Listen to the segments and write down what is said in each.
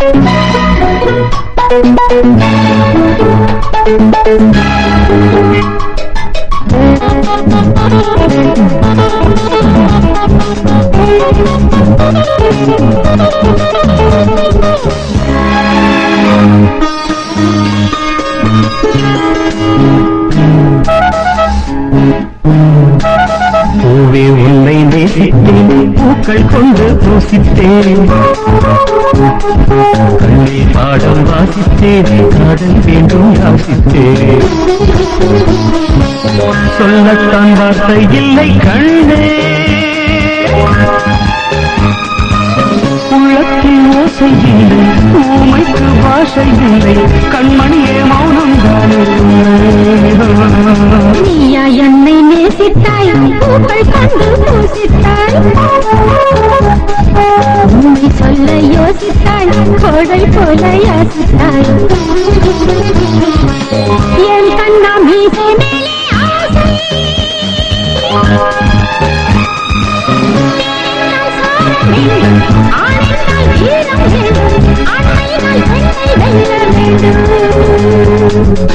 பூவே உன்னை நேசித்தேன் பூக்கள் கொண்டு பூசித்தேன் கண்ணீர் பாடம் வாசித்தேன் காதல் வேண்டும் யாசித்தேன் சொல்லத்தான் வார்த்தை இல்லை கண்ணே உள்ளத்தில் ஓசை இல்லை ஊமைக்கு பாஷை இல்லை கண்மணியே மௌனம் நீயா என்னை நேசித்தாய் பூக்கள் கண்டு பூசித்தாய் உண்மை சொல்ல யோசித்தாய் கோடை போல யாசித்தாய் என் கண்ணா மீசை மேலே ஆசை ஆணையினால் வீரம் வேண்டும் ஆண்மையினால் பெண்ணை வெல்ல வேண்டும்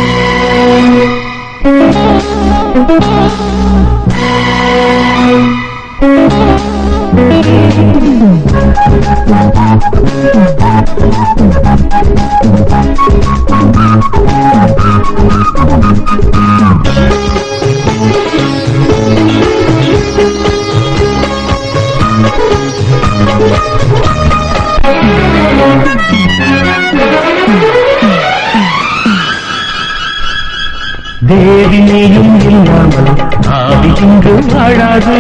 தேவி நீயும் இல்லாமல் ஆவி இங்கு வாழாது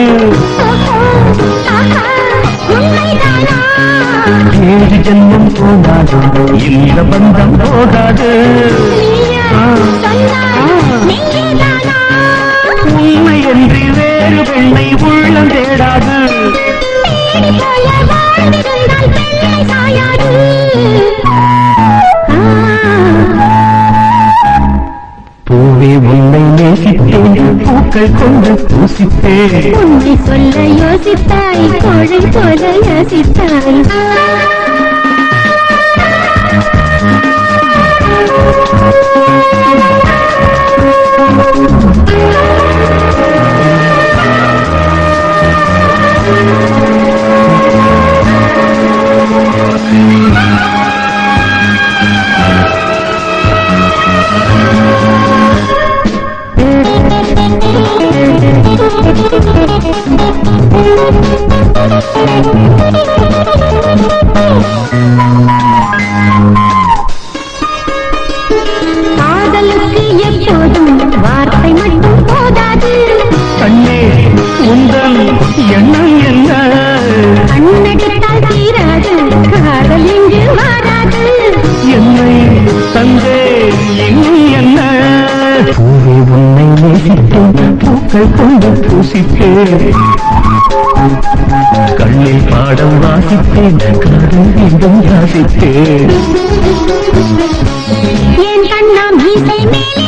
உண்மைதானா ஏழு ஜென்மம் போனாலும் இந்த பந்தம் போகாது நீயா சொன்னாய் நீதானா உண்மை என்று வேறு பெண்ணை உள்ளம் தேடாது தேடி போல வாழ்ந்திருந்தால் பெண்ணை சாயாது பூவே உன்னை நேசித்தேன் பூக்கள் கொண்டு பூசித்தேன் உண்மை சொல்ல யோசித்தாய் கோழை போல யோசித்தாய் காதலுக்கு எப்போதும் வார்த்தை மட்டும் போதாது கண்ணே உந்தன் எண்ணம் என்ன கண்ணடித்தால் தீராது காதல் இங்கு மாறாது என்னை தந்தே இன்னும் என்ன பூவே உன்னை நேசித்தேன் பூக்கள் கொண்டு பூசித்தேன் கண்ணில் பாடம் வாசித்தேன் காதல் மீண்டும் யாசித்தேன் என் கண்ணா மீசை மேலே